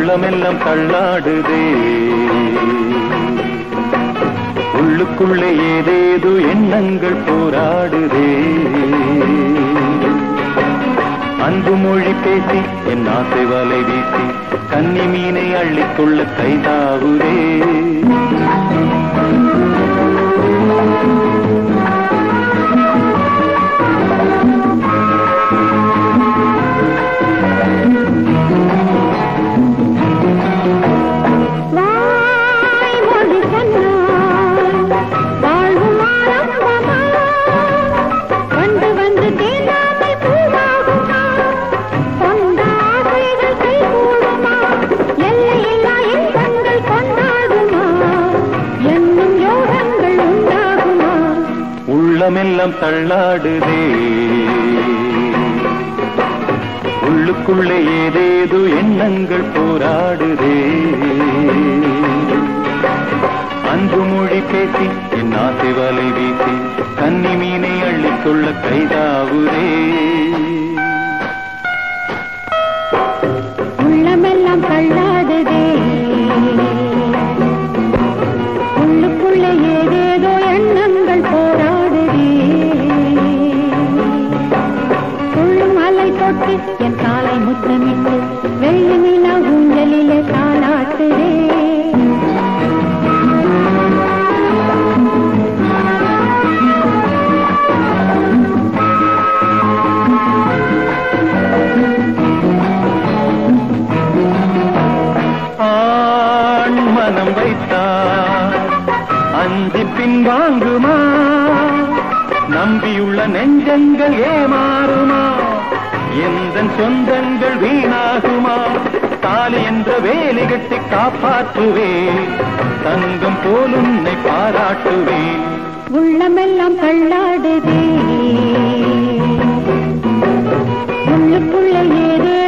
உள்ளமெல்லாம் தள்ளாடுதே உள்ளுக்குள்ளே ஏதேதோ எண்ணங்கள் போராடுதே அன்பு மொழி பேசி என் ஆசை வலை வீசி கன்னி மீனை அள்ளிக்கொள்ள கைதாவுதே வாய் மொழி சொன்னார் வாழ்வும் ஆரம்பமா வந்து வந்து தேடாமல் பூவாகுமா கொண்ட ஆசைகள் கைகூடுமா எல்லையில்லா இன்பங்கள் கொண்டாடுமா என்னும் யோகங்கள் உண்டாகுமா உள்ளமெல்லாம் தள்ளாடுதே உள்ளுக்குள்ளே ஏதேதோ எண்ணங்கள் போராடுதே அன்பு மொழி பேசி என் ஆசை வலை வீசி கன்னி மீனை அள்ளிக்கொள்ள கைதாவுதே உள்ளமெல்லாம் தள்ளாடுதே உள்ளுக்குள்ள ஏதேதோ எண்ணங்கள் போராடுதே துள்ளும் அலை தொட்டு என் காலை முத்தமிட்டு வெள்ளி நிலா ஊஞ்சலிலே தாளாட்டுதே ஆண் மனம் வைத்தார் அஞ்சி பின் வாங்குமா நம்பியுள்ள நெஞ்சங்கள் ஏமாறுமா எந்த சொந்தங்கள் வீணாகுமா தாலி என்ற வேலி கட்டி காப்பாற்றுவே தங்கம் போல் உன்னை பாராட்டுவே உள்ளமெல்லாம் தள்ளாடுதே உள்ளுக்குள்ள ஏதே